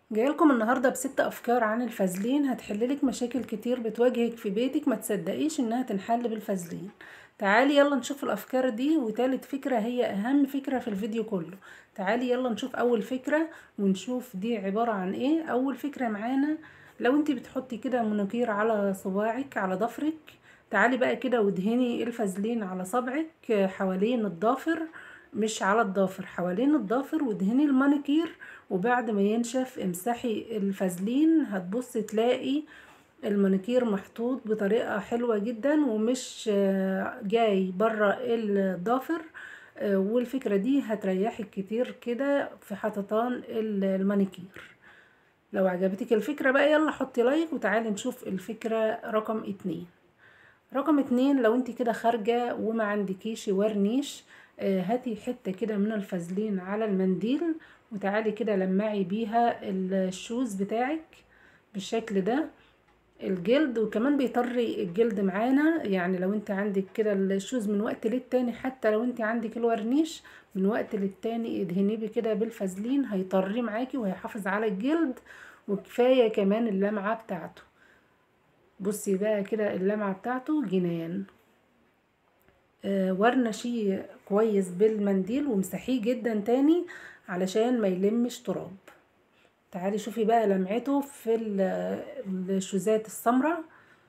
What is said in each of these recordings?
جايلكم النهاردة بست أفكار عن الفازلين هتحللك مشاكل كتير بتواجهك في بيتك ما تصدقيش إنها تنحل بالفازلين تعالي يلا نشوف الأفكار دي وتالت فكرة هي أهم فكرة في الفيديو كله تعالي يلا نشوف أول فكرة ونشوف دي عبارة عن إيه أول فكرة معانا لو انتي بتحطي كده منوكير على صباعك على ضفرك تعالي بقى كده وادهني الفازلين على صبعك حوالين الضافر مش على الضافر حوالين الضافر وادهني المانيكير وبعد ما ينشف امسحي الفازلين هتبص تلاقي المانيكير محطوط بطريقة حلوة جدا ومش جاي برا الضافر والفكرة دي هتريحك كتير كده في حططان المانيكير لو عجبتك الفكرة بقى يلا حطي لايك وتعالي نشوف الفكرة رقم اتنين رقم اتنين لو انت كده خارجة وما عندكيش ورنيش هاتي حتة كده من الفازلين على المنديل وتعالي كده لمعي بيها الشوز بتاعك بالشكل ده الجلد وكمان بيطري الجلد معانا يعني لو انت عندك كده الشوز من وقت للتاني حتى لو انت عندك الورنيش من وقت للتاني ادهنيه بكده بالفازلين هيطريه معاكي وهيحافظ على الجلد وكفاية كمان اللمعة بتاعته بصي بقى كده اللمعة بتاعته جنان آه ورنشيه كويس بالمنديل ومسحيه جدا تاني علشان ما يلمش تراب تعالي شوفي بقى لمعته في الشوزات السمراء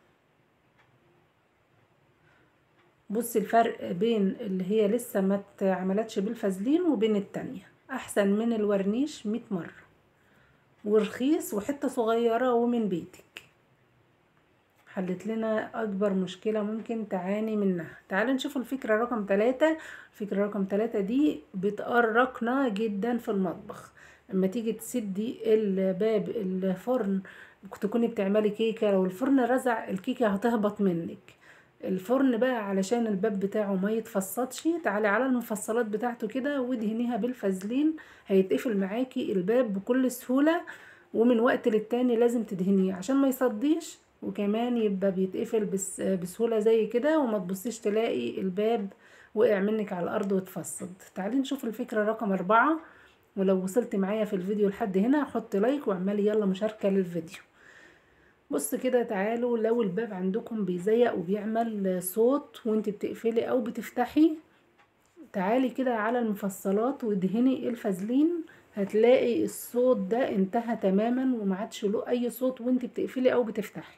بصي الفرق بين اللي هي لسه ما اتعملتش بالفازلين وبين التانية احسن من الورنيش مية مرة ورخيص وحتة صغيرة ومن بيتك حلت لنا اكبر مشكلة ممكن تعاني منها تعالوا نشوف الفكرة رقم ثلاثة الفكرة رقم ثلاثة دي بتقرقنا جدا في المطبخ اما تيجي تسدي الباب الفرن تكوني بتعملي كيكة لو الفرن رزع الكيكة هتهبط منك الفرن بقى علشان الباب بتاعه ما يتفصدش تعالي على المفصلات بتاعته كده وادهنيها بالفازلين هيتقفل معاكي الباب بكل سهولة ومن وقت للتاني لازم تدهنيه عشان ما يصديش وكمان يبقى بيتقفل بس بسهولة زي كده وما تبصيش تلاقي الباب وقع منك على الارض واتفصد تعالي نشوف الفكرة رقم اربعة ولو وصلت معايا في الفيديو لحد هنا حط لايك واعملي يلا مشاركة للفيديو بص كده تعالوا لو الباب عندكم بيزيق وبيعمل صوت وانت بتقفلي او بتفتحي تعالي كده على المفصلات وادهني الفازلين هتلاقي الصوت ده انتهى تماما وما عادش له اي صوت وانت بتقفلي او بتفتحي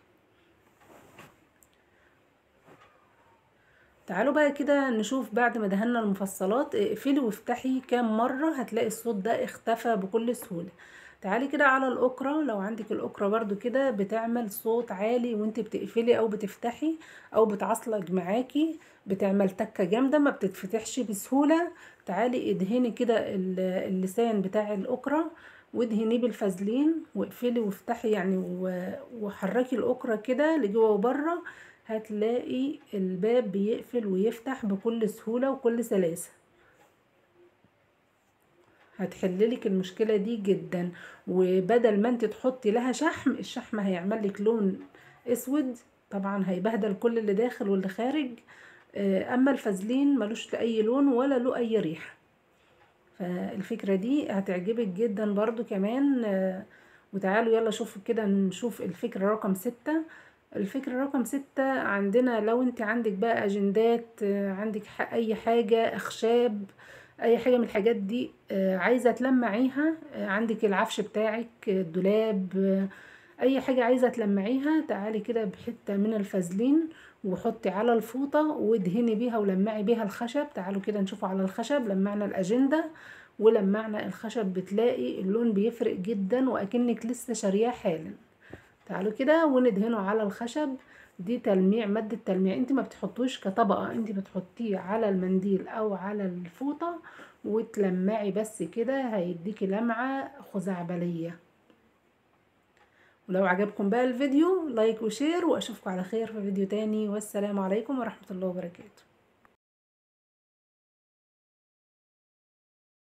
تعالوا بقى كده نشوف بعد ما دهنا المفصلات اقفلي وافتحي كام مرة هتلاقي الصوت ده اختفى بكل سهولة تعالي كده على الأكرة لو عندك الأكرة برضو كده بتعمل صوت عالي وانت بتقفلي او بتفتحي او بتعصلج معاكي بتعمل تكة جامدة ما بتتفتحش بسهولة تعالي ادهني كده اللسان بتاع الأكرة وادهنيه بالفازلين واقفلي وافتحي يعني وحركي الأكرة كده لجوه وبره هتلاقي الباب بيقفل ويفتح بكل سهولة وكل سلاسة هتحللك المشكلة دي جدا وبدل ما انت تحطي لها شحم الشحم هيعمل لك لون اسود طبعا هيبهدل كل اللي داخل واللي خارج اما الفازلين ملوش لاي لون ولا له اي ريحة فالفكرة دي هتعجبك جدا برضو كمان وتعالوا يلا شوفوا كده نشوف الفكرة رقم ستة الفكرة رقم ستة عندنا لو انت عندك بقى اجندات عندك اي حاجة اخشاب اي حاجة من الحاجات دي عايزة تلمعيها عندك العفش بتاعك الدولاب اي حاجة عايزة تلمعيها تعالي كده بحتة من الفازلين وحطي على الفوطة وادهني بيها ولمعي بيها الخشب تعالوا كده نشوفوا على الخشب لمعنا الاجندة ولمعنا الخشب بتلاقي اللون بيفرق جدا واكنك لسه شارياه حالا تعالوا كده وندهنه على الخشب دي تلميع مادة تلميع انت ما بتحطوش كطبقة انت بتحطيه على المنديل او على الفوطة وتلمعي بس كده هيديكي لمعة خزعبلية ولو عجبكم بقى الفيديو لايك وشير واشوفكم على خير في فيديو تاني والسلام عليكم ورحمة الله وبركاته